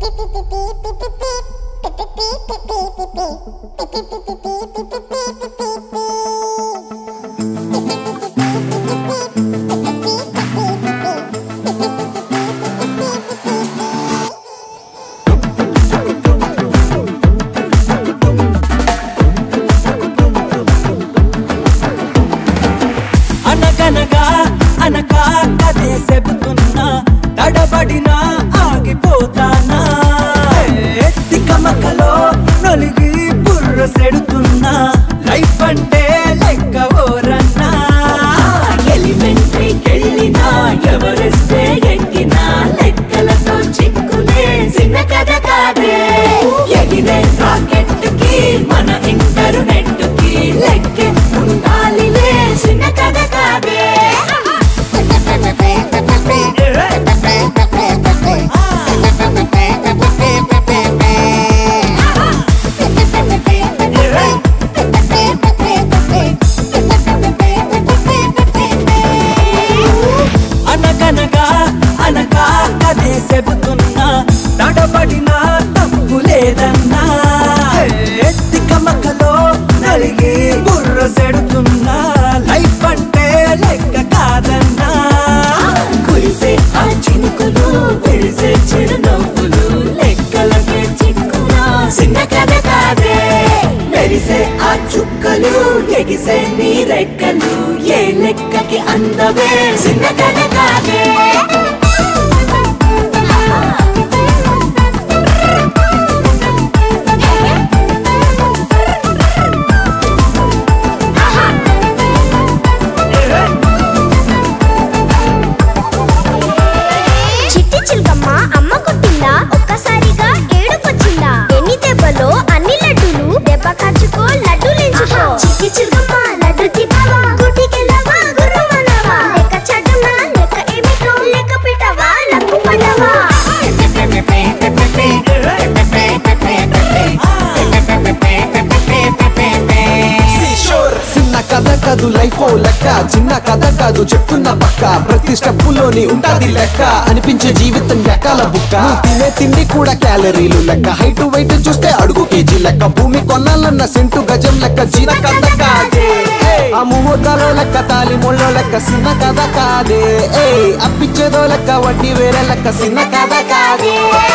అనగనగా అనగా కదే చెబుతున్నా తడబడినా ఆగిపోతానా తికమకలో నలిగి బుర్ర సెడుతున్నా లైఫ్ అంటే లెక్క ఓరన్నా ఎలిమెంటరీకి వెళ్ళినా ఎవరెస్టే ఎక్కినా లెక్కలతో చిక్కులే చిన్న కథ కాదే ఎగిరే రాకెట్ కి మన ఇంటర్నెట్ కి లెక్కే ఉండాలిలే చిన్న కథ కాదే అనగనగా అనగా కదే చెబుతున్నా తడబడినా తప్పు లేదన్నా తికమకలో నలిగి బుర్ర సెడుతున్నా లైఫ్ అంటే లెక్క కాదన్నా కురిసే ఆ చినుకులు విరిసే చిరునవ్వులు లెక్కలకే చిక్కునా చిన్న కథ కాదే మెరిసే ఆ చుక్కలు ఎగిసే నీ రెక్కలు ఏ లెక్కకి అందవే చిన్న కథ కాదే చిట్టి చిలకమ్మ అమ్మ కొట్టిందా ఒక్కసారిగా ఏడుపొచ్చిందా ఎన్ని దెబ్బలో అన్ని లడ్డూలు దెబ్బ ఖర్చుకో లడ్డూలేంచుకో చిట్టి చిలకమ్మ లడ్డు తిన్నావా గుడికెళ్ళవా గుర్రమన్నావా లెక్క చట్టమా లెక్క ఏమిటో లెక్క పెట్టవా లక్కు పడ్డవా చిన్న కథ కాదు లైఫ్ ఓ లెక్క చిన్న కథ కాదు చెప్తున్న పక్క ప్రతి స్టెప్పులోని ఉంటాది లెక్క అనిపించే జీవితం ఎక్కాల బుక్క నువ్వు తినే తిండి కూడా క్యాలరీలు లెక్క హైట్ వెయిట్ చూస్తే అడుగు కేజీ లెక్క భూమి కొనాలన్న సెంటు గజం లెక్క చిన్న కథ కాదే ఆ ముహూర్తాలో లెక్క తాలి ముళ్ళో లెక్క చిన్న కథ కాదే ఏయ్ అప్పిచ్చేదో లెక్క వడ్డీ వేరే లెక్క చిన్న కథ కాదే